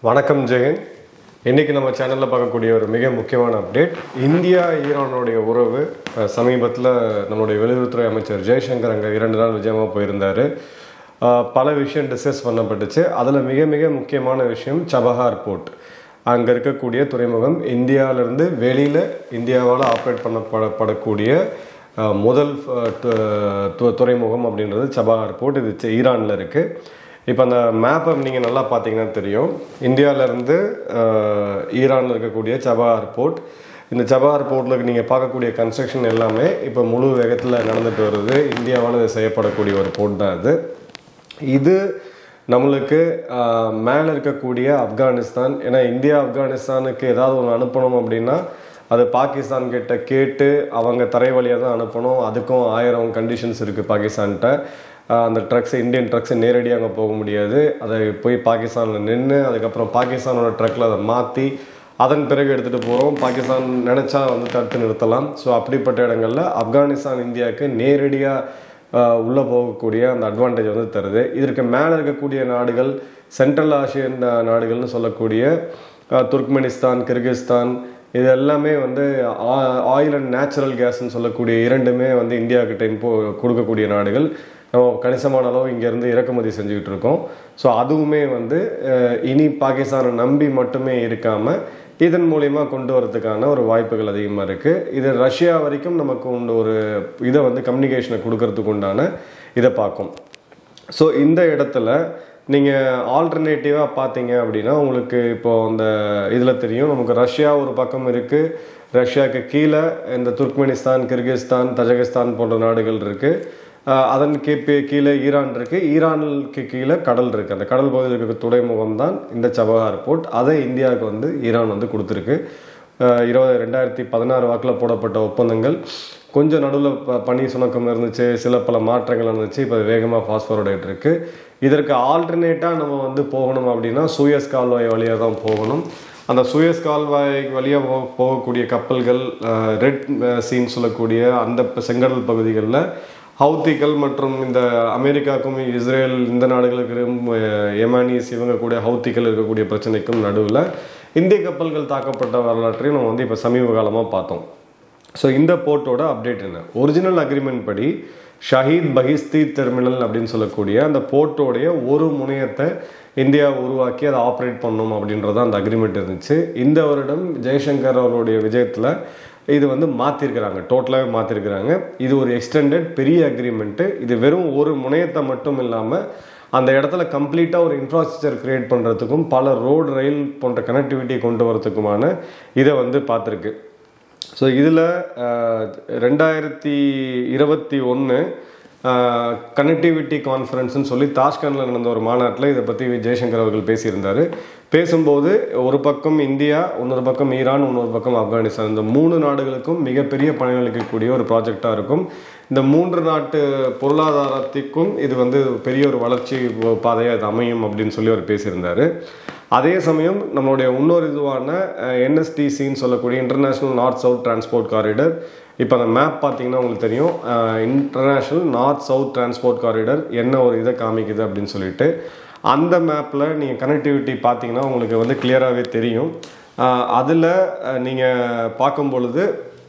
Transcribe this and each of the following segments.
வணக்கம் ஜெயன் இன்னைக்கு நம்ம சேனலில் பார்க்கக்கூடிய ஒரு மிக முக்கியமான அப்டேட் இந்தியா ஈரானுடைய உறவு சமீபத்தில் நம்மளுடைய வெளியுறவுத்துறை அமைச்சர் ஜெய்சங்கர் அங்கே இரண்டு நாள் விஜயமாக போயிருந்தார் அஹ், பல விஷயம் டிஸ்கஸ் பண்ணப்பட்டுச்சு அதில் மிக மிக முக்கியமான விஷயம் சபஹார் போர்ட் அங்கே இருக்கக்கூடிய துறைமுகம் இந்தியாவிலேருந்து வெளியில் இந்தியாவால் ஆப்ரேட் பண்ணப்படப்படக்கூடிய அஹ், முதல் அஹ், து- து- துறைமுகம் அப்படின்றது சபஹார் போர்ட் இது சி- ஈரானில் இருக்குது இப்போ அந்த மேப்பை நீங்கள் நல்லா பார்த்தீங்கன்னா தெரியும் இந்தியாவிலேருந்து ஈரானில் இருக்கக்கூடிய சபஹார் போர்ட் இந்த சபஹார் போர்ட்டில் நீங்கள் பார்க்கக்கூடிய கன்ஸ்ட்ரக்ஷன் எல்லாமே இப்போ முழு வேகத்தில் நடந்துட்டு வருது இந்தியாவால் இது செய்யப்படக்கூடிய ஒரு போர்ட் தான் இது இது நம்மளுக்கு மேலே இருக்கக்கூடிய ஆப்கானிஸ்தான் ஏன்னா இந்தியா ஆப்கானிஸ்தானுக்கு ஏதாவது ஒன்று அனுப்பணும் அப்படின்னா அது பாகிஸ்தான் கிட்ட கேட்டு அவங்க தரை வழியாக தான் அனுப்பணும் அதுக்கும் ஆயிரம் கண்டிஷன்ஸ் இருக்குது பாகிஸ்தான்கிட்ட ஆஹ் அந்த ட்ரக்ஸ் இந்தியன் ட்ரக்ஸ் நேரடியாக அங்கே போக முடியாது அதை போய் பாகிஸ்தானில் நின்று அதுக்கப்புறம் பாகிஸ்தானோட ட்ரக்கில் அதை மாற்றி அதன் பிறகு எடுத்துகிட்டு போகிறோம் பாகிஸ்தான் நினச்சா வந்து தடுத்து நிறுத்தலாம் ஸோ அப்படிப்பட்ட இடங்களில் ஆப்கானிஸ்தான் இந்தியாவுக்கு நேரடியாக உள்ளே போகக்கூடிய அந்த அட்வான்டேஜ் வந்து தருது இதற்கு மேலே இருக்கக்கூடிய நாடுகள் சென்ட்ரல் ஆசியன் நா- நாடுகள்னு சொல்லக்கூடிய ஆஹ், துர்க்மெனிஸ்தான் கிர்கிஸ்தான் இது எல்லாமே வந்து ஆயில் அண்ட் நேச்சுரல் கேஸ்ன்னு சொல்லக்கூடிய இரண்டுமே வந்து இந்தியாவுக்கிட்ட இப்போ கொடுக்கக்கூடிய நாடுகள் நம்ம கணிசமான அளவு இங்கேருந்து இறக்குமதி செஞ்சுக்கிட்டு இருக்கோம் ஸோ அதுவுமே வந்து அஹ், இனி பாகிஸ்தானை நம்பி மட்டுமே இருக்காமல் இதன் மூலிமா கொண்டு வரதுக்கான ஒரு வாய்ப்புகள் அதிகமாக இருக்குது இது ரஷ்யா வரைக்கும் நமக்கு உண்டு ஒரு இதை வந்து கம்யூனிகேஷனை கொடுக்கறதுக்கு உண்டான இதை பார்க்கும் ஸோ இந்த இடத்துல நீங்கள் ஆல்டர்னேட்டிவாக பார்த்தீங்க அப்படின்னா உங்களுக்கு இப்போ அந்த இதில் தெரியும் நமக்கு ரஷ்யா ஒரு பக்கம் இருக்குது ரஷ்யாவுக்கு கீழே இந்த துர்க்மெனிஸ்தான் கிர்கிஸ்தான் தஜகிஸ்தான் போன்ற நாடுகள் இருக்குது அதன் கீழே கீழே ஈரான் இருக்குது ஈரானுக்கு கீழே கடல் இருக்குது அந்த கடல் பகுதியில் இருக்க துறைமுகம் தான் இந்த சபஹார் போர்ட் அதை இந்தியாவுக்கு வந்து ஈரான் வந்து கொடுத்துருக்கு அஹ் இருபது ரெண்டாயிரத்தி பதினாறு வாக்கில் போடப்பட்ட ஒப்பந்தங்கள் கொஞ்சம் நடுவில் ப பனி சுணக்கம் இருந்துச்சு சில பல மாற்றங்கள் இருந்துச்சு இப்போ வேகமாக ஃபாஸ்ட் ஃபார்வர்ட் ஆகிட்டு இருக்கு இதற்கு ஆல்டர்னேட்டாக நம்ம வந்து போகணும் அப்படின்னா சூயஸ் கால்வாய் வழியாக தான் போகணும் அந்த சூயஸ் கால்வாய் வழியாக போ போகக்கூடிய கப்பல்கள் ரெட் சீன் சொல்லக்கூடிய அந்த ப- செங்கடல் பகுதிகளில் ஹவுத்திகள் மற்றும் இந்த அமெரிக்காவுக்கும் இஸ்ரேல் இந்த நாடுகளுக்கும் அஹ், எமானிஸ் இவங்க கூட ஹவுத்திகள் இருக்கக்கூடிய பிரச்சனைக்கும் நடுவில் இந்திய கப்பல்கள் தாக்கப்பட்ட வரலாற்றையும் நம்ம வந்து இப்போ சமீப காலமாக பார்த்தோம் ஸோ இந்த போர்ட்டோட அப்டேட் என்ன ஒரிஜினல் அக்ரிமெண்ட் படி ஷஹீத் பஹிஸ்தி டெர்மினல் அப்படின்னு சொல்லக்கூடிய அந்த போர்ட்டோடைய ஒரு முனையத்தை இந்தியா உருவாக்கி அதை ஆப்ரேட் பண்ணணும் அப்படின்றது அந்த அக்ரிமெண்ட் இருந்துச்சு இந்த வருடம் ஜெய்சங்கர் அவருடைய விஜயத்தில் இது வந்து மாற்றிருக்கிறாங்க டோட்டலாகவே மாற்றிருக்கிறாங்க இது ஒரு எக்ஸ்டெண்டட் பெரிய அக்ரிமெண்ட்டு இது வெறும் ஒரு முனையத்தை மட்டும் இல்லாமல் அந்த இடத்துல கம்ப்ளீட்டாக ஒரு இன்ஃப்ராஸ்ட்ரக்சர் கிரியேட் பண்ணுறதுக்கும் பல ரோடு ரயில் போன்ற கனெக்டிவிட்டியை கொண்டு வரதுக்குமான இதை வந்து பார்த்துருக்கு ஸோ இதில் ரெண்டாயிரத்தி இருபத்தி ஒன்று கனெக்டிவிட்டி கான்ஃபரன்ஸ்னு சொல்லி தாஷ்கண்டில் நடந்த ஒரு மாநாட்டில் இதை பற்றி ஜெய்சங்கர் அவர்கள் பேசியிருந்தார் பேசும்போது ஒரு பக்கம் இந்தியா இன்னொரு பக்கம் ஈரான் இன்னொரு பக்கம் ஆப்கானிஸ்தான் இந்த மூணு நாடுகளுக்கும் மிகப்பெரிய பலனளிக்கக்கூடிய ஒரு ப்ராஜெக்டாக இருக்கும் இந்த மூன்று நாட்டு பொருளாதாரத்திற்கும் இது வந்து பெரிய ஒரு வளர்ச்சி பாதையாக இது அமையும் அப்படின்னு சொல்லி அவர் பேசியிருந்தார் அதே சமயம் நம்மளுடைய இன்னொரு இதுவான என்எஸ்டிசின்னு சொல்லக்கூடிய international north south transport corridor இப்போ அந்த மேப் பார்த்தீங்கன்னா உங்களுக்கு தெரியும் international north south transport corridor என்ன ஒரு இதை காமிக்குது அப்படின்னு சொல்லிட்டு அந்த மேப்பில் நீங்கள் கனெக்டிவிட்டி பார்த்தீங்கன்னா உங்களுக்கு வந்து கிளியராகவே தெரியும் அதில் நீங்கள் பார்க்கும் பொழுது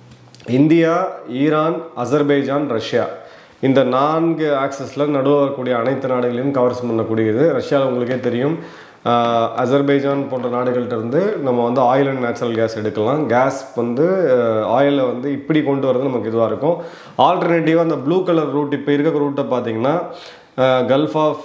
இந்தியா ஈரான் அசர்பைஜான் ரஷ்யா இந்த நான்கு ஆக்சஸில் நடுவில் வரக்கூடிய அனைத்து நாடுகளையும் கவர்ஸ் பண்ணக்கூடியது ரஷ்யாவில் உங்களுக்கே தெரியும் ஆஹ், அசர்பைஜான் போன்ற நாடுகள்கிட்ட இருந்து நம்ம வந்து ஆயில் அண்ட் நேச்சுரல் கேஸ் எடுக்கலாம் கேஸ் வந்து ஆயிலை வந்து இப்படி கொண்டு வரது நமக்கு இதுவாக இருக்கும் ஆல்டர்னேட்டிவாக அந்த ப்ளூ கலர் ரூட் இப்போ இருக்க ரூட்டை பார்த்தீங்கன்னா கல்ஃப் ஆஃப்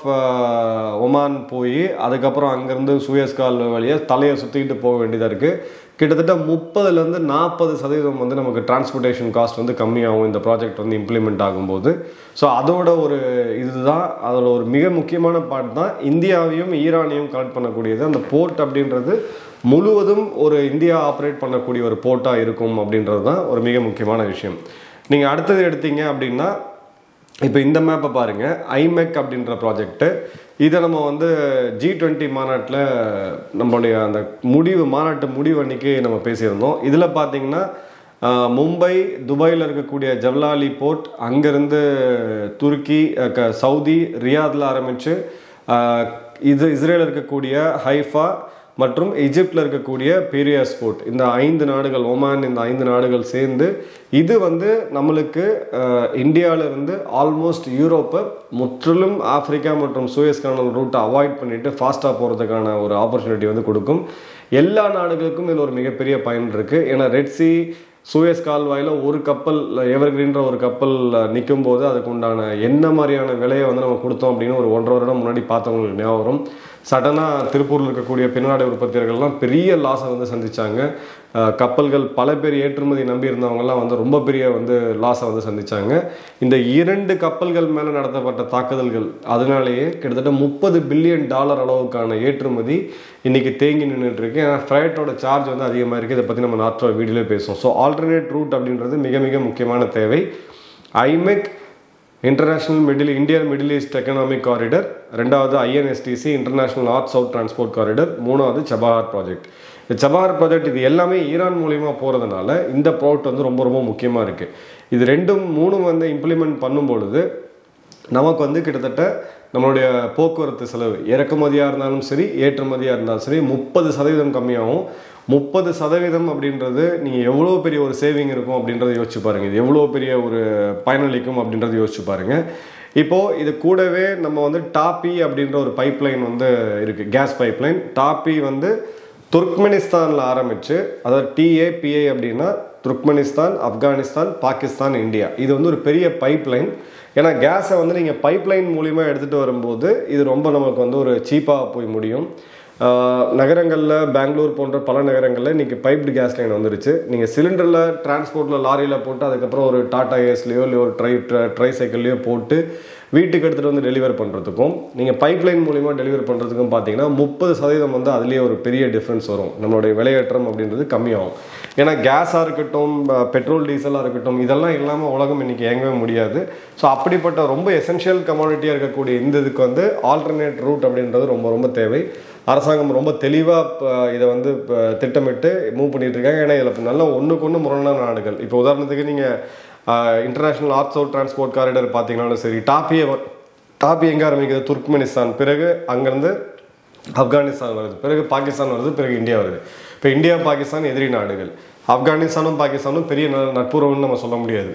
ஒமான் போய் அதுக்கப்புறம் அங்கேருந்து சூயஸ் கால் வழியாக தலையை சுற்றிக்கிட்டு போக வேண்டியதாக இருக்குது கிட்டத்தட்ட முப்பதுலேருந்து நாற்பது சதவீதம் வந்து நமக்கு டிரான்ஸ்போர்ட்டேஷன் காஸ்ட் வந்து கம்மியாகும் இந்த ப்ராஜெக்ட் வந்து இம்ப்ளிமெண்ட் ஆகும்போது ஸோ அதோட ஒரு இதுதான் அதில் ஒரு மிக முக்கியமான பார்ட் தான் இந்தியாவையும் ஈரானையும் கனெக்ட் பண்ணக்கூடியது அந்த போர்ட் அப்படின்றது முழுவதும் ஒரு இந்தியா ஆப்ரேட் பண்ணக்கூடிய ஒரு போர்ட்டாக இருக்கும் அப்படின்றது தான் ஒரு மிக முக்கியமான விஷயம் நீங்கள் அடுத்தது எடுத்தீங்க அப்படின்னா இப்போ இந்த மேப்பை பாருங்க ஐமெக் அப்படின்ற ப்ராஜெக்ட்டு இதை நம்ம வந்து ஜி டுவெண்ட்டி மாநாட்டில் நம்மளுடைய அந்த முடிவு மாநாட்டு முடிவு அன்னைக்கு நம்ம பேசியிருந்தோம் இதில் பார்த்தீங்கன்னா ஆஹ், மும்பை துபாயில் இருக்கக்கூடிய ஜவ்லாலி போர்ட் அங்கேருந்து துருக்கி அஹ், க- சவுதி ரியாதில் ஆரம்பித்து இது இஸ்ரேல் இருக்கக்கூடிய ஹைஃபா மற்றும் எஜிப்டில் இருக்கக்கூடிய பீரியா ஸ்போர்ட் இந்த ஐந்து நாடுகள் ஒமான் இந்த ஐந்து நாடுகள் சேர்ந்து இது வந்து நம்மளுக்கு இந்தியாவில இருந்து ஆல்மோஸ்ட் யூரோப்பை முற்றிலும் ஆப்பிரிக்கா மற்றும் சூயஸ் கனல் ரூட்டை அவாய்ட் பண்ணிட்டு ஃபாஸ்ட்டாக போகிறதுக்கான ஒரு ஆப்பர்ச்சுனிட்டி வந்து கொடுக்கும் எல்லா நாடுகளுக்கும் இதில் ஒரு மிகப்பெரிய பயன் இருக்குது ஏன்னா ரெட்சி சூயஸ் கால்வாயில் ஒரு கப்பல் எவர்கிரீன்ற ஒரு கப்பல் நிற்கும் போது அதுக்கு உண்டான என்ன மாதிரியான விலையை வந்து நம்ம கொடுத்தோம் அப்படின்னு ஒரு ஒன்றரை வருடம் முன்னாடி பார்த்தவங்களுக்கு ஞாபகம் வரும் சடனாக திருப்பூரில் இருக்கக்கூடிய பின்னாடை உற்பத்தியர்கள்லாம் பெரிய லாஸை வந்து சந்திச்சாங்க அஹ் கப்பல்கள் பல பேர் ஏற்றுமதி நம்பி இருந்தவங்கலாம் வந்து ரொம்ப பெரிய வந்து லாஸை வந்து சந்திச்சாங்க இந்த இரண்டு கப்பல்கள் மேலே நடத்தப்பட்ட தாக்குதல்கள் அதனாலேயே கிட்டத்தட்ட முப்பது பில்லியன் டாலர் அளவுக்கான ஏற்றுமதி இன்னைக்கு தேங்கி நின்றுட்டு இருக்கு ஏன்னா ஃப்ரைட்டோட சார்ஜ் வந்து அதிகமாக இருக்குது இதை பற்றி நம்ம நாட்டோட வீடியோவில் பேசுவோம் ஸோ ஆல்டர்னேட் ரூட் அப்படின்றது மிக மிக முக்கியமான தேவை IMEC international middle Indian middle east economic corridor ரெண்டாவது INSTC international north south transport corridor மூணாவது சபாஹர் ப்ராஜெக்ட் இந்த சபாஹர் ப்ராஜெக்ட் இது எல்லாமே ஈரான் மூலியமா போகிறதுனால இந்த ப்ராஜெக்ட் வந்து ரொம்ப ரொம்ப முக்கியமாக இருக்குது இது ரெண்டும் மூணும் வந்து இம்ப்ளிமெண்ட் பண்ணும் பொழுது நமக்கு வந்து கிட்டத்தட்ட நம்மளுடைய போக்குவரத்து செலவு இறக்குமதியாக இருந்தாலும் சரி ஏற்றுமதியாக இருந்தாலும் சரி முப்பது சதவீதம் கம்மியாகும் முப்பது சதவீதம் அப்படின்றது நீங்கள் எவ்வளோ பெரிய ஒரு சேவிங் இருக்கும் அப்படின்றத யோசிச்சு பாருங்க இது எவ்வளோ பெரிய ஒரு பயனளிக்கும் அப்படின்றத யோசிச்சு பாருங்க இப்போ இது கூடவே நம்ம வந்து டாப்பி அப்படின்ற ஒரு பைப்லைன் வந்து இருக்கு கேஸ் பைப்லைன் டாப்பி வந்து துர்க்மெனிஸ்தானில் ஆரம்பிச்சு அதாவது டிஏபிஐ அப்படின்னா துர்க்மெனிஸ்தான் ஆப்கானிஸ்தான் பாகிஸ்தான் இந்தியா இது வந்து ஒரு பெரிய பைப்லைன் ஏன்னா கேஸை வந்து நீங்கள் பைப்லைன் மூலிமா எடுத்துகிட்டு வரும்போது இது ரொம்ப நமக்கு வந்து ஒரு சீப்பாக போய் முடியும் ஆஹ் நகரங்களில் பெங்களூர் போன்ற பல நகரங்களில் இன்றைக்கி பைப்டு கேஸ் லைன் வந்துருச்சு நீங்கள் சிலிண்டரில் டிரான்ஸ்போர்ட்டில் லாரியில் போட்டு அதுக்கப்புறம் ஒரு டாடா ஏஸ்லேயோ இல்லை ஒரு ட்ரை ட்ரை சைக்கிள்லையோ போட்டு வீட்டுக்கு எடுத்துகிட்டு வந்து டெலிவர் பண்ணுறதுக்கும் நீங்கள் பைப்லைன் மூலிமா டெலிவர் பண்ணுறதுக்கும் பார்த்தீங்கன்னா முப்பது சதவீதம் வந்து அதுலேயே ஒரு பெரிய டிஃப்ரென்ஸ் வரும் நம்மளுடைய விலையேற்றம் அப்படின்றது கம்மியாகும் ஏன்னா கேஸாக இருக்கட்டும் ப- பெட்ரோல் டீசலாக இருக்கட்டும் இதெல்லாம் இல்லாமல் உலகம் இன்னைக்கு இயங்கவே முடியாது ஸோ அப்படிப்பட்ட ரொம்ப எசென்ஷியல் கமாடிட்டியாக இருக்கக்கூடிய இந்த இதுக்கு வந்து ஆல்டர்னேட் ரூட் அப்படின்றது ரொம்ப ரொம்ப தேவை அரசாங்கம் ரொம்ப தெளிவாக இதை வந்து இப்ப திட்டமிட்டு மூவ் பண்ணிட்டு இருக்காங்க ஏன்னா இதில் நல்ல ஒன்றுக்கு ஒன்று முரணான நாடுகள் இப்போ உதாரணத்துக்கு நீங்கள் international north south transport corridor பார்த்தீங்கன்னாலும் சரி டாப்பியை டாப்பி எங்கே ஆரம்பிக்குது துர்க்மெனிஸ்தான் பிறகு அங்கேருந்து ஆப்கானிஸ்தான் வருது பிறகு பாகிஸ்தான் வருது பிறகு இந்தியா வருது இப்போ இந்தியா பாகிஸ்தான் எதிரி நாடுகள் ஆப்கானிஸ்தானும் பாகிஸ்தானும் பெரிய ந- நட்புறவுன்னு நம்ம சொல்ல முடியாது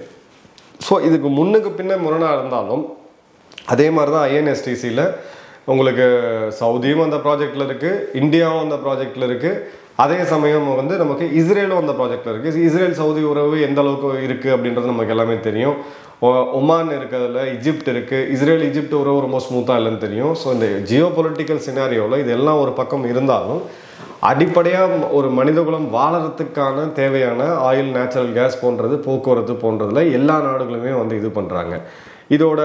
ஸோ இதுக்கு முன்னுக்கு பின்ன முரணாக இருந்தாலும் அதே மாதிரி தான் ஐஎன்எஸ்டிசியில் உங்களுக்கு சவுதியும் அந்த ப்ராஜெக்டில் இருக்குது இந்தியாவும் அந்த ப்ராஜெக்டில் இருக்குது அதே சமயம் வந்து நமக்கு இஸ்ரேலும் அந்த ப்ராஜெக்டில் இருக்குது இஸ்ரேல் சவுதி உறவு எந்த அளவுக்கு இருக்குது அப்படின்றது நமக்கு எல்லாமே தெரியும் ஒ- ஒமான் இருக்கிறதுல இஜிப்ட் இருக்குது இஸ்ரேல் இஜிப்ட் உறவு ரொம்ப ஸ்மூத்தாக இல்லைன்னு தெரியும் ஸோ இந்த ஜியோ பொலிட்டிக்கல் சினாரியோவில் இது எல்லாம் ஒரு பக்கம் இருந்தாலும் அடிப்படையாக ஒரு மனிதகுலம் வாழறதுக்கான தேவையான ஆயில் நேச்சுரல் கேஸ் போன்றது போக்குவரத்து போன்றதுல எல்லா நாடுகளுமே வந்து இது பண்ணுறாங்க இதோட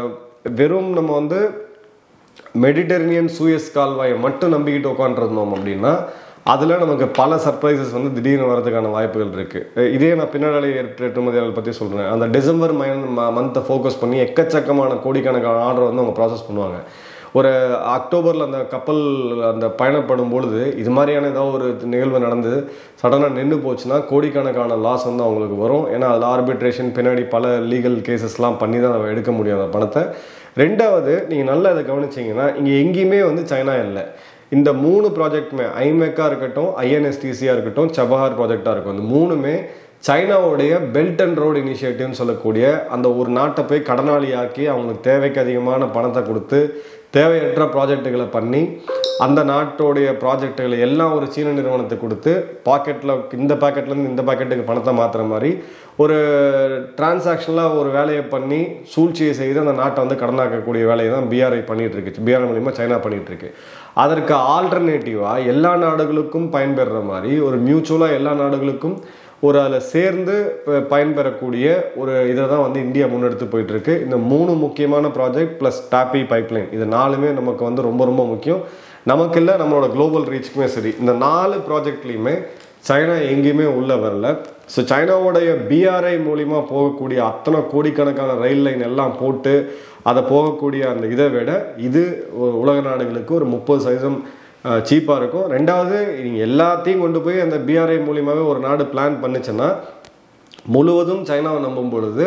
வெறும் நம்ம வந்து மெடிட்டரேனியன் சூயஸ் கால்வாயை மட்டும் நம்பிக்கிட்டு உட்காந்துருந்தோம் அப்படின்னா அதில் நமக்கு பல சர்ப்ரைசஸ் வந்து திடீர்னு வரதுக்கான வாய்ப்புகள் இருக்குது இதே நான் பின்னாடி ஏற்றுமதியாளர் பற்றி சொல்கிறேன் அந்த டிசம்பர் மந்த்தை ஃபோக்கஸ் பண்ணி எக்கச்சக்கமான கோடிக்கணக்கான ஆர்டர் வந்து அவங்க ப்ராசஸ் பண்ணுவாங்க ஒரு அக்டோபரில் அந்த கப்பல் அந்த பயணப்படும் பொழுது இது மாதிரியான ஏதாவது ஒரு நிகழ்வு நடந்து சடனாக நின்று போச்சுன்னா கோடிக்கணக்கான லாஸ் வந்து அவங்களுக்கு வரும் ஏன்னா அதில் ஆர்பிட்ரேஷன் பின்னாடி பல லீகல் கேசஸ்லாம் பண்ணி தான் நம்ம எடுக்க முடியும் அந்த பணத்தை ரெண்டாவது நீங்கள் நல்லா இதை கவனிச்சீங்கன்னா இங்கே எங்கேயுமே வந்து சைனா இல்லை இந்த மூணு ப்ராஜெக்ட்டுமே ஐமெக்காக இருக்கட்டும் ஐஎன்எஸ்டிசியாக இருக்கட்டும் சபஹார் ப்ராஜெக்டாக இருக்கும் இந்த மூணுமே சைனாவுடைய பெல்ட் அண்ட் ரோடு இனிஷியேட்டிவ்னு சொல்லக்கூடிய அந்த ஒரு நாட்டை போய் கடனாளியாக்கி அவங்களுக்கு தேவைக்கு அதிகமான பணத்தை கொடுத்து தேவையற்ற ப்ராஜெக்ட்டுகளை பண்ணி அந்த நாட்டோடைய ப்ராஜெக்ட்டுகளை எல்லாம் ஒரு சீன நிறுவனத்துக்கு கொடுத்து பாக்கெட்டில் இந்த பாக்கெட்லேருந்து இந்த பாக்கெட்டுக்கு பணத்தை மாற்றுற மாதிரி ஒரு டிரான்சாக்ஷனில் ஒரு வேலையை பண்ணி சூழ்ச்சியை செய்து அந்த நாட்டை வந்து கடனாக்கக்கூடிய வேலையை தான் பிஆர்ஐ பண்ணிட்டு இருக்கு பிஆர்ஐ மூலிமா சைனா பண்ணிட்டு இருக்கு அதற்கு ஆல்டர்னேட்டிவாக எல்லா நாடுகளுக்கும் பயன்பெறுற மாதிரி ஒரு மியூச்சுவலாக எல்லா நாடுகளுக்கும் ஒரு அதில் சேர்ந்து ப- பயன்பெறக்கூடிய ஒரு இதை தான் வந்து இந்தியா முன்னெடுத்து போயிட்டு இருக்கு இந்த மூணு முக்கியமான ப்ராஜெக்ட் ப்ளஸ் டாப்பி பைப்லைன் இது நாலுமே நமக்கு வந்து ரொம்ப ரொம்ப முக்கியம் நமக்கு இல்லை நம்மளோட குளோபல் ரீச்சுக்குமே சரி இந்த நாலு ப்ராஜெக்ட்லையுமே சைனா எங்கேயுமே உள்ள வரல ஸோ சைனாவுடைய பிஆர்ஐ மூலிமா போகக்கூடிய அத்தனை கோடிக்கணக்கான ரயில் லைன் எல்லாம் போட்டு அதை போகக்கூடிய அந்த இதை விட இது உ- உலக நாடுகளுக்கு ஒரு முப்பது சதவீதம் சீப்பாக இருக்கும் ரெண்டாவது நீங்கள் எல்லாத்தையும் கொண்டு போய் அந்த பிஆர்ஐ மூலியமாகவே ஒரு நாடு பிளான் பண்ணுச்சுன்னா முழுவதும் சைனாவை நம்பும் பொழுது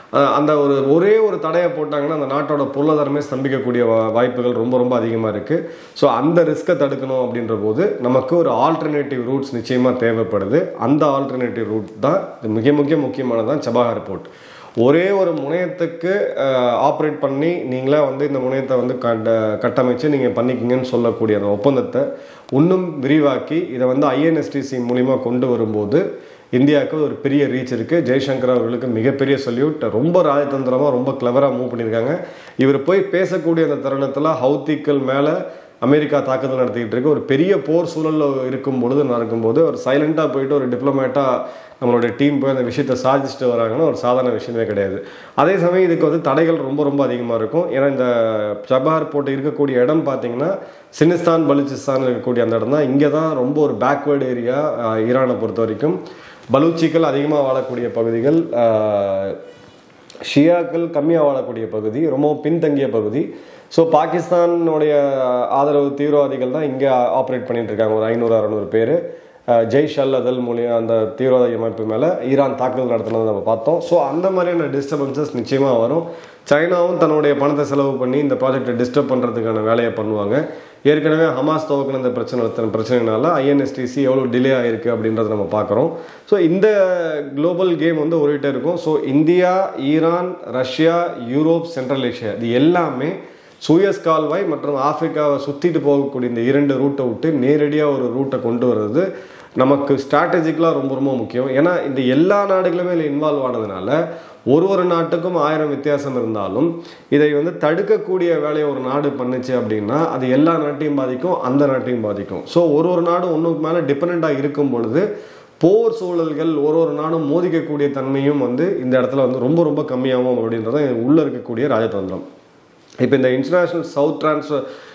அஹ் அந்த ஒரு ஒரே ஒரு தடையை போட்டாங்கன்னா அந்த நாட்டோட பொருளாதாரமே ஸ்தம்பிக்கக்கூடிய வா- வாய்ப்புகள் ரொம்ப ரொம்ப அதிகமாக இருக்குது ஸோ அந்த ரிஸ்க்கை தடுக்கணும் அப்படின்ற போது நமக்கு ஒரு ஆல்டர்னேட்டிவ் ரூட்ஸ் நிச்சயமாக தேவைப்படுது அந்த ஆல்டர்னேட்டிவ் ரூட் தான் இது மிக மிக முக்கியமானது தான் சபாஹர் போர்ட் ஒரே ஒரு முனையத்துக்கு ஆப்ரேட் பண்ணி நீங்களே வந்து இந்த முனையத்தை வந்து கட்ட கட்டமைச்சு நீங்கள் பண்ணிக்கிங்கன்னு சொல்லக்கூடிய அந்த ஒப்பந்தத்தை இன்னும் விரிவாக்கி இதை வந்து ஐஎன்எஸ்டிசி மூலிமா கொண்டு வரும்போது இந்தியாவுக்கு ஒரு பெரிய ரீச் இருக்குது ஜெய்சங்கர் அவர்களுக்கு மிகப்பெரிய சல்யூட் ரொம்ப ராஜதந்திரமாக ரொம்ப கிளவராக மூவ் பண்ணியிருக்காங்க இவர் போய் பேசக்கூடிய அந்த தருணத்தில் ஹவுத்திக்கள் மேலே அமெரிக்கா தாக்குதல் நடத்திக்கிட்டு இருக்கு ஒரு பெரிய போர் சூழலில் இருக்கும் பொழுது நடக்கும்போது ஒரு சைலண்ட்டாக போயிட்டு ஒரு டிப்ளமேட்டாக நம்மளுடைய டீம் போய் அந்த விஷயத்தை சாதிச்சுட்டு வராங்கன்னா ஒரு சாதாரண விஷயமே கிடையாது அதே சமயம் இதுக்கு வந்து தடைகள் ரொம்ப ரொம்ப அதிகமாக இருக்கும் ஏன்னா இந்த ஜபார் போட்டு இருக்கக்கூடிய இடம் பார்த்தீங்கன்னா சினிஸ்தான் பலுச்சிஸ்தான் இருக்கக்கூடிய அந்த இடம் தான் இங்கே தான் ரொம்ப ஒரு பேக்வேர்டு ஏரியா ஈரானை பொறுத்த வரைக்கும் பலூச்சிகள் அதிகமாக வாழக்கூடிய பகுதிகள் ஆஹ், ஷியாக்கள் கம்மியாக வாழக்கூடிய பகுதி ரொம்ப பின்தங்கிய பகுதி ஸோ பாகிஸ்தானுடைய ஆதரவு தீவிரவாதிகள் தான் இங்கே ஆப்ரேட் பண்ணிட்டு இருக்காங்க ஒரு ஐநூறு அறநூறு பேர் ஜெய்ஷ் அல் அதல் மூலியம் அந்த தீவிரவாத அமைப்பு மேலே ஈரான் தாக்குதல் நடத்தினதை நம்ம பார்த்தோம் ஸோ அந்த மாதிரியான டிஸ்டர்பன்சஸ் நிச்சயமாக வரும் சைனாவும் தன்னுடைய பணத்தை செலவு பண்ணி இந்த ப்ராஜெக்டை டிஸ்டர்ப் பண்ணுறதுக்கான வேலையை பண்ணுவாங்க ஏற்கனவே ஹமாஸ் துவக்கின இந்த பிரச்சனை நடத்தின பிரச்சனைனால ஐஎன்எஸ்டிசி எவ்வளோ டிலே ஆயிருக்கு அப்படின்றத நம்ம பார்க்குறோம் ஸோ இந்த குளோபல் கேம் வந்து ஓடிட்டே இருக்கும் so India Iran Russia Europe central Asia இது எல்லாமே சூயஸ் கால்வாய் மற்றும் ஆப்பிரிக்காவை சுற்றிட்டு போகக்கூடிய இந்த இரண்டு ரூட்டை விட்டு நேரடியாக ஒரு ரூட்டை கொண்டு வர்றது நமக்கு ஸ்ட்ராட்டஜிக்கலாக ரொம்ப ரொம்ப முக்கியம் ஏன்னா இந்த எல்லா நாடுகளுமே இதில் இன்வால்வ் ஆனதுனால ஒரு ஒரு நாட்டுக்கும் ஆயிரம் வித்தியாசம் இருந்தாலும் இதை வந்து தடுக்கக்கூடிய வேலையை ஒரு நாடு பண்ணுச்சு அப்படின்னா அது எல்லா நாட்டையும் பாதிக்கும் அந்த நாட்டையும் பாதிக்கும் ஸோ ஒரு ஒரு நாடும் ஒன்றுக்கு மேலே டிபெண்ட்டாக இருக்கும் பொழுது போர் சூழல்கள் ஒரு ஒரு நாடும் மோதிக்கக்கூடிய தன்மையும் வந்து இந்த இடத்துல வந்து ரொம்ப ரொம்ப கம்மியாகும் அப்படின்றத உள்ளே இருக்கக்கூடிய ராஜதந்திரம் இப்போ இந்த international south trans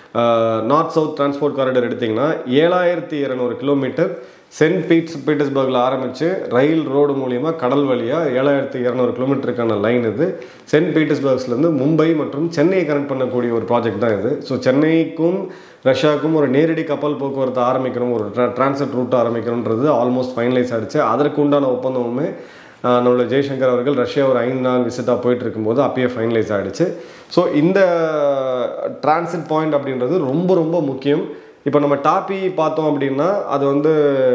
north south transport corridor எடுத்திங்கன்னா ஏழாயிரத்தி இரநூறு கிலோமீட்டர் சென்ட் பீட்ஸ் பீட்டர்ஸ்பர்கில் ஆரம்பித்து ரயில் ரோடு மூலிமா கடல் வழியாக ஏழாயிரத்தி இரநூறு கிலோமீட்டருக்கான லைன் இது சென்ட் பீட்டர்ஸ்பர்க்ஸ்லேருந்து மும்பை மற்றும் சென்னையை கனெக்ட் பண்ணக்கூடிய ஒரு ப்ராஜெக்ட் தான் இது ஸோ சென்னைக்கும் ரஷ்யாவுக்கும் ஒரு நேரடி கப்பல் போக்குவரத்து ஆரம்பிக்கணும் ஒரு டிரான்சிட் ரூட் ஆரம்பிக்கணுன்றது ஆல்மோஸ்ட் ஃபைனலைஸ் ஆகிடுச்சு அதற்கு உண்டான ஒப்பந்தமுமே ஆஹ் நம்மளோட ஜெய்சங்கர் அவர்கள் ரஷ்யா ஒரு ஐந்து நாள் விசிட்டாக போயிட்டு இருக்கும்போது அப்பயே ஃபைனலைஸ் ஆகிடுச்சு ஸோ இந்த டிரான்சிட் பாயிண்ட் அப்படின்றது ரொம்ப ரொம்ப முக்கியம் இப்போ நம்ம டாப்பி பார்த்தோம் அப்படின்னா அது வந்து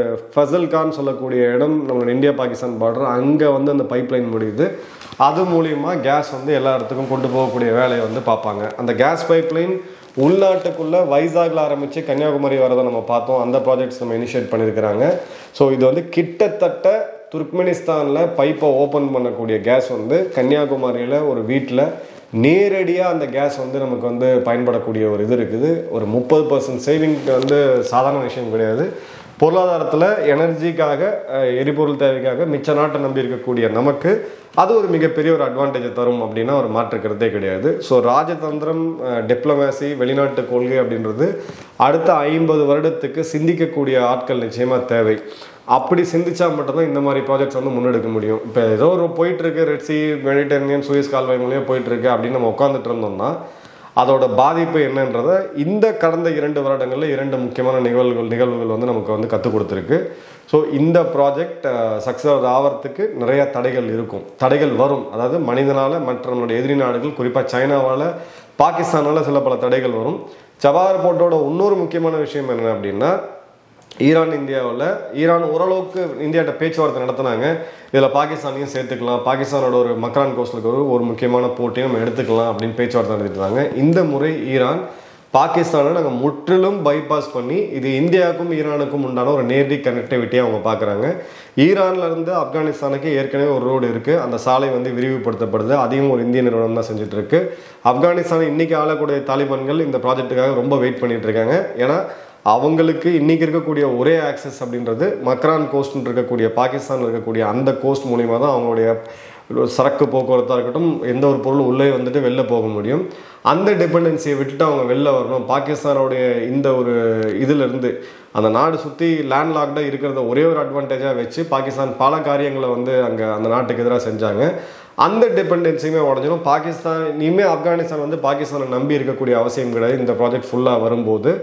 ஃபசல் கான் சொல்லக்கூடிய இடம் நம்மளோட இந்தியா பாகிஸ்தான் பார்டர் அங்கே வந்து அந்த பைப்லைன் முடியுது அது மூலியமா கேஸ் வந்து எல்லா இடத்துக்கும் கொண்டு போகக்கூடிய வேலையை வந்து பார்ப்பாங்க அந்த கேஸ் பைப்லைன் உள்நாட்டுக்குள்ள வைசாக்ல ஆரம்பிச்சு கன்னியாகுமரி வரதை நம்ம பார்த்தோம் அந்த ப்ராஜெக்ட்ஸ் நம்ம இனிஷியேட் பண்ணியிருக்கிறாங்க ஸோ இது வந்து கிட்டத்தட்ட துர்க்மெனிஸ்தானில் பைப்பை ஓப்பன் பண்ணக்கூடிய கேஸ் வந்து கன்னியாகுமரியில் ஒரு வீட்டில் நேரடியாக அந்த கேஸ் வந்து நமக்கு வந்து பயன்படக்கூடிய ஒரு இது இருக்குது ஒரு முப்பது பர்சன்ட் சேவிங் வந்து சாதாரண விஷயம் கிடையாது பொருளாதாரத்தில் எனர்ஜிக்காக அஹ், எரிபொருள் தேவைக்காக மிச்ச நாட்டை நம்பி இருக்கக்கூடிய நமக்கு அது ஒரு மிகப்பெரிய ஒரு அட்வான்டேஜை தரும் அப்படின்னா ஒரு மாற்றுக்கிறதே கிடையாது ஸோ ராஜதந்திரம் டிப்ளமேசி வெளிநாட்டு கொள்கை அப்படின்றது அடுத்த ஐம்பது வருடத்துக்கு சிந்திக்கக்கூடிய ஆட்கள் நிச்சயமாக தேவை அப்படி சிந்திச்சா மட்டும்தான் இந்த மாதிரி ப்ராஜெக்ட்ஸ் வந்து முன்னெடுக்க முடியும் இப்போ ஏதோ ஒரு போயிட்டு இருக்கு ரெட்சி மெடிட்டரேனியன் சுயஸ் கால்வாய் மூலியம் போயிட்டு இருக்கு அப்படின்னு நம்ம உட்காந்துட்டு இருந்தோம்னா அதோட பாதிப்பு என்னன்றதை இந்த கடந்த இரண்டு வருடங்களில் இரண்டு முக்கியமான நிகழ்வுகள் நிகழ்வுகள் வந்து நமக்கு வந்து கற்றுக் கொடுத்துருக்கு ஸோ இந்த ப்ராஜெக்ட் சக்ஸஸ் ஆகிறதுக்கு நிறைய தடைகள் இருக்கும் தடைகள் வரும் அதாவது மனிதனால் மற்ற நம்மளுடைய எதிரி நாடுகள் குறிப்பாக சைனாவால் பாகிஸ்தானால சில பல தடைகள் வரும் ஜவாஹர் போர்ட்டோட இன்னொரு முக்கியமான விஷயம் என்ன அப்படின்னா ஈரான் இந்தியாவில் ஈரான் ஓரளவுக்கு இந்தியாட்ட பேச்சுவார்த்தை நடத்தினாங்க இதில் பாகிஸ்தானையும் சேர்த்துக்கலாம் பாகிஸ்தானோட ஒரு மக்ரான் கோஸ்டில் ஒரு ஒரு முக்கியமான போட்டியை நம்ம எடுத்துக்கலாம் அப்படின்னு பேச்சுவார்த்தை நடத்திட்டு இருந்தாங்க இந்த முறை ஈரான் பாகிஸ்தானை நாங்கள் முற்றிலும் பைபாஸ் பண்ணி இது இந்தியாவுக்கும் ஈரானுக்கும் உண்டான ஒரு நேரடி கனெக்டிவிட்டியை அவங்க பார்க்குறாங்க ஈரான்ல இருந்து ஆப்கானிஸ்தானுக்கு ஏற்கனவே ஒரு ரோடு இருக்குது அந்த சாலை வந்து விரிவுபடுத்தப்படுது அதையும் ஒரு இந்திய நிறுவனம் தான் செஞ்சுட்டு இருக்கு ஆப்கானிஸ்தான் இன்னைக்கு ஆளக்கூடிய தாலிபான்கள் இந்த ப்ராஜெக்ட்டுக்காக ரொம்ப வெயிட் பண்ணிட்டு இருக்காங்க ஏன்னா அவங்களுக்கு இன்னைக்கு இருக்கக்கூடிய ஒரே ஆக்சஸ் அப்படின்றது மக்ரான் கோஸ்ட்னு இருக்கக்கூடிய பாகிஸ்தானில் இருக்கக்கூடிய அந்த கோஸ்ட் மூலிமா தான் அவங்களுடைய சரக்கு போக்குவரத்தாக இருக்கட்டும் எந்த ஒரு பொருள் உள்ளே வந்துட்டு வெளில போக முடியும் அந்த டிபெண்டன்சியை விட்டுட்டு அவங்க வெளில வரணும் பாகிஸ்தானோடைய இந்த ஒரு இதிலிருந்து அந்த நாடு சுற்றி லேண்ட்லாக்டாக இருக்கிறத ஒரே ஒரு அட்வான்டேஜாக வச்சு பாகிஸ்தான் பல காரியங்களை வந்து அங்கே அந்த நாட்டுக்கு எதிராக செஞ்சாங்க அந்த டிபெண்டன்சியுமே உடஞ்சிடும் பாகிஸ்தான் இனிமேல் ஆப்கானிஸ்தான் வந்து பாகிஸ்தானை நம்பி இருக்கக்கூடிய அவசியம் கிடையாது இந்த ப்ராஜெக்ட் ஃபுல்லாக வரும்போது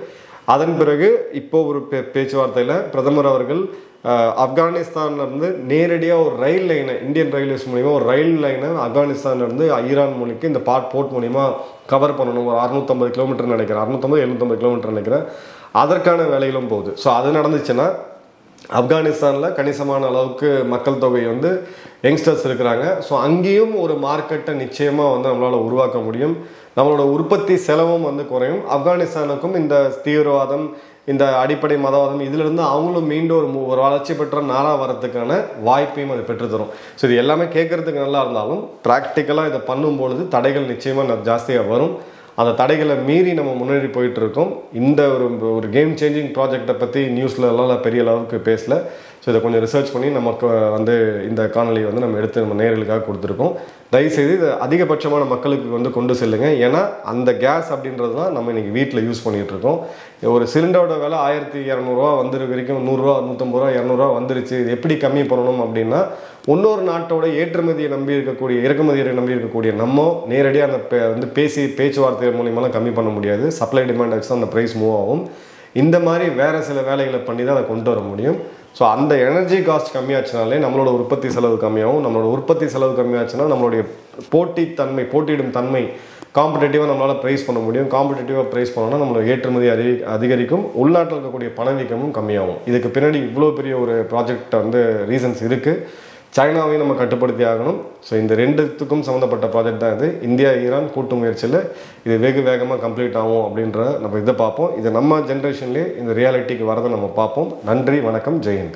அதன் பிறகு இப்போ ஒரு பே பேச்சுவார்த்தையில் பிரதமர் அவர்கள் அஹ், ஆப்கானிஸ்தான்ல இருந்து நேரடியாக ஒரு ரயில் லைனை இந்தியன் ரயில்வேஸ் மூலிமா ஒரு ரயில் லைனை ஆப்கானிஸ்தான்ல இருந்து ஈரான் மொழிக்கு இந்த பாட் போர்ட் மூலிமா கவர் பண்ணணும் ஒரு அறுநூத்தம்பது கிலோமீட்டர் நினைக்கிறேன் அறுநூத்தம்பது எழுநூத்தம்பது கிலோமீட்டர் நினைக்கிறேன் அதற்கான வேலைகளும் போகுது ஸோ அது நடந்துச்சுன்னா ஆப்கானிஸ்தானில் கணிசமான அளவுக்கு மக்கள் தொகை வந்து யங்ஸ்டர்ஸ் இருக்கிறாங்க ஸோ அங்கேயும் ஒரு மார்க்கெட்டை நிச்சயமாக வந்து நம்மளால் உருவாக்க முடியும் நம்மளோட உற்பத்தி செலவும் வந்து குறையும் ஆப்கானிஸ்தானுக்கும் இந்த தீவிரவாதம் இந்த அடிப்படை மதவாதம் இதிலிருந்து அவங்களும் மீண்டும் ஒரு மு- ஒரு வளர்ச்சி பெற்ற நாடா வரதுக்கான வாய்ப்பையும் அது பெற்றுத்தரும் ஸோ இது எல்லாமே கேட்கறதுக்கு நல்லா இருந்தாலும் ப்ராக்டிக்கலாக இதை பண்ணும்பொழுது தடைகள் நிச்சயமாக ஜாஸ்தியாக வரும் அந்த தடைகளை மீறி நம்ம முன்னேறி போயிட்டு இருக்கோம் இந்த ஒரு ஒரு கேம் சேஞ்சிங் ப்ராஜெக்டை பற்றி நியூஸ்ல எல்லாம் பெரிய அளவுக்கு பேசல ஸோ இதை கொஞ்சம் ரிசர்ச் பண்ணி நமக்கு வந்து இந்த காணொலியை வந்து நம்ம எடுத்து நம்ம நேர்களுக்காக கொடுத்துருக்கோம் தயவுசெய்து இதை அதிகபட்சமான மக்களுக்கு வந்து கொண்டு செல்லுங்க ஏன்னா அந்த கேஸ் அப்படின்றது தான் நம்ம இன்னைக்கு வீட்டில் யூஸ் பண்ணிட்டு இருக்கோம் ஒரு சிலிண்டரோட விலை ஆயிரத்தி இரநூறுவா வந்துரு வரைக்கும் நூறுரூவா நூற்றம்பது ரூபா இரநூறுவா வந்துருச்சு இது எப்படி கம்மி பண்ணணும் அப்படின்னா இன்னொரு நாட்டோட ஏற்றுமதியை நம்பி இருக்கக்கூடிய இறக்குமதியை நம்பி இருக்கக்கூடிய நம்ம நேரடியாக அந்த பே- வந்து பேசி பேச்சுவார்த்தை மூலியமாலாம் கம்மி பண்ண முடியாது சப்ளை டிமாண்ட் வச்சு தான் அந்த ப்ரைஸ் மூவ் ஆகும் இந்த மாதிரி வேற சில வேலைகளை பண்ணி தான் அதை கொண்டு வர முடியும் ஸோ அந்த எனர்ஜி காஸ்ட் கம்மியாச்சுனாலே நம்மளோட உற்பத்தி செலவு கம்மியாகும் நம்மளோட உற்பத்தி செலவு கம்மியாச்சுன்னா நம்மளுடைய போட்டித்தன்மை போட்டியிடும் தன்மை காம்படிட்டிவாக நம்மளால் ப்ரைஸ் பண்ண முடியும் காம்படிட்டிவாக ப்ரைஸ் பண்ணோம்னா நம்மளோட ஏற்றுமதி அதிக அதிகரிக்கும் உள்நாட்டில் இருக்கக்கூடிய பணவீக்கமும் கம்மியாகும் இதுக்கு பின்னாடி இவ்வளோ பெரிய ஒரு ப்ராஜெக்ட் வந்து ரீசன்ஸ் இருக்குது சைனாவையும் நம்ம கட்டுப்படுத்தி ஆகணும் ஸோ இந்த ரெண்டுத்துக்கும் சம்மந்தப்பட்ட ப்ராஜெக்ட் தான் இது இந்தியா ஈரான் கூட்டு முயற்சியில் இது வெகு வேகமாக கம்ப்ளீட் ஆகும் அப்படின்ற நம்ம இதை பார்ப்போம் இது நம்ம ஜென்ரேஷன்லேயே இந்த ரியாலிட்டிக்கு வரதை நம்ம பார்ப்போம் நன்றி வணக்கம் ஜெயந்த்